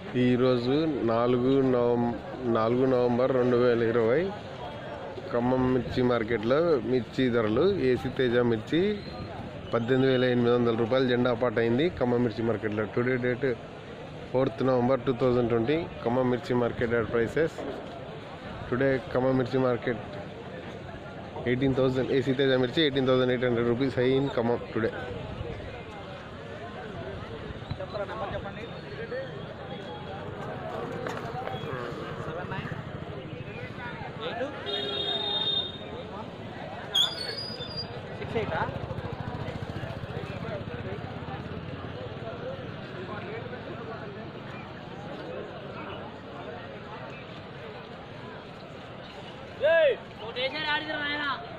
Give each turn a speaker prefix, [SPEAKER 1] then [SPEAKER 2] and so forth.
[SPEAKER 1] ఈరోజు నాలుగు నవం నాలుగు నవంబర్ రెండు వేల ఇరవై ఖమ్మం మిర్చి మార్కెట్లో మిర్చి ధరలు ఏసీ తేజ మిర్చి పద్దెనిమిది వేల ఎనిమిది వందల రూపాయలు జెండా పాట అయింది ఖమ్మం మిర్చి మార్కెట్లో today date fourth November two thousand twenty Khammam mirchi market at prices today Khammam mirchi market eighteen thousand AC Teja mirchi eighteen thousand eight hundred rupees high in Khammam today
[SPEAKER 2] చెప్తారా నెంబర్ చెప్పండి సెవెన్ నైన్ ఎయిట్ సిక్స్ ఎయిటా
[SPEAKER 3] ఆడితే ఆయన